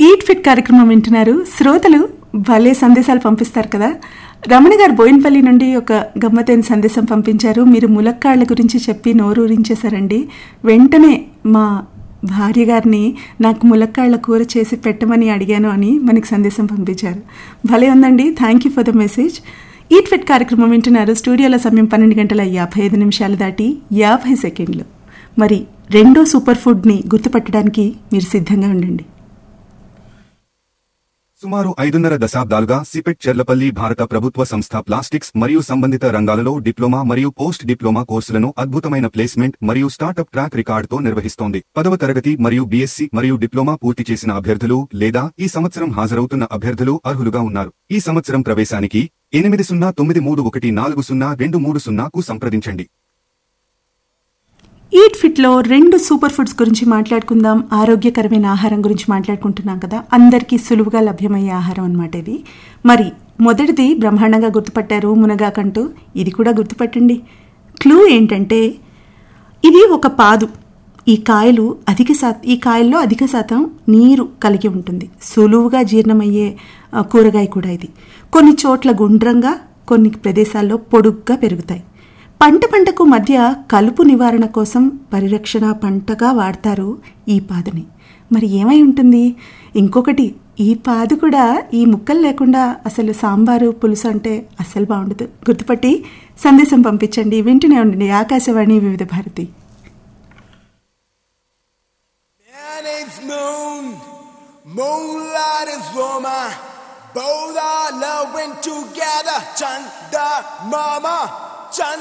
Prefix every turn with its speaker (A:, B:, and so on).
A: Eat fit కార్యక్రమం వింటున్నారు శ్రోతలు భలే సందేశాలు పంపిస్తారు కదా రమణ గారు బోయిన్పల్లి నుండి ఒక గమ్మతైన సందేశం పంపించారు మీరు ములక్కాళ్ళ గురించి చెప్పి నోరూరించేశారండి వెంటనే మా భార్య గారిని నాకు ములక్కాళ్ళ కూర చేసి పెట్టమని అడిగాను అని మనకి సందేశం పంపించారు భలే ఉందండి thank you for the message eat fit కార్యక్రమం వింటున్నారు స్టూడియోలో సమయం పన్నెండు గంటల యాభై ఐదు నిమిషాలు దాటి యాభై సెకండ్లు మరి రెండో సూపర్ ఫుడ్ని గుర్తుపట్టడానికి మీరు సిద్ధంగా ఉండండి
B: సుమారు ఐదున్నర దశాబ్దాలుగా సిపెట్ చెర్లపల్లి భారత ప్రభుత్వ సంస్థ ప్లాస్టిక్స్ మరియు సంబంధిత రంగాలలో డిప్లొమా మరియు పోస్ట్ డిప్లొమా కోర్సులను అద్భుతమైన ప్లేస్మెంట్ మరియు స్టార్టప్ ట్రాక్ రికార్డుతో నిర్వహిస్తోంది పదవ తరగతి మరియు బీఎస్సీ మరియు డిప్లొమా పూర్తి చేసిన అభ్యర్థులు లేదా ఈ సంవత్సరం హాజరవుతున్న అభ్యర్థులు అర్హులుగా ఉన్నారు ఈ సంవత్సరం ప్రవేశానికి ఎనిమిది సున్నా తొమ్మిది మూడు ఒకటి నాలుగు సున్నా రెండు మూడు సున్నాకు సంప్రదించండి
A: ఈట్ ఫిట్లో రెండు సూపర్ ఫుడ్స్ గురించి మాట్లాడుకుందాం ఆరోగ్యకరమైన ఆహారం గురించి మాట్లాడుకుంటున్నాం కదా అందరికీ సులువుగా లభ్యమయ్యే ఆహారం అనమాట ఇది మరి మొదటిది బ్రహ్మాండంగా గుర్తుపట్టారు మునగాకంటూ ఇది కూడా గుర్తుపట్టండి క్లూ ఏంటంటే ఇది ఒక పాదు ఈ కాయలు అధిక శా ఈ కాయల్లో అధిక శాతం నీరు కలిగి ఉంటుంది సులువుగా జీర్ణమయ్యే ఆ, కూరగాయ కూడా ఇది కొన్ని చోట్ల గుండ్రంగా కొన్ని ప్రదేశాల్లో పొడుగ్గా పెరుగుతాయి పంట పంటకు మధ్య కలుపు నివారణ కోసం పరిరక్షణ పంటగా వాడతారు ఈ పాదుని మరి ఏమై ఉంటుంది ఇంకొకటి ఈ పాదు కూడా ఈ ముక్కలు లేకుండా అసలు సాంబారు పులుసు అంటే అస్సలు బాగుండదు గుర్తుపట్టి సందేశం పంపించండి వింటూనే ఉండండి ఆకాశవాణి వివిధ Bharati
C: Man is moon, moonlight is woman. Both are loving together. Chanda mama, Chanda.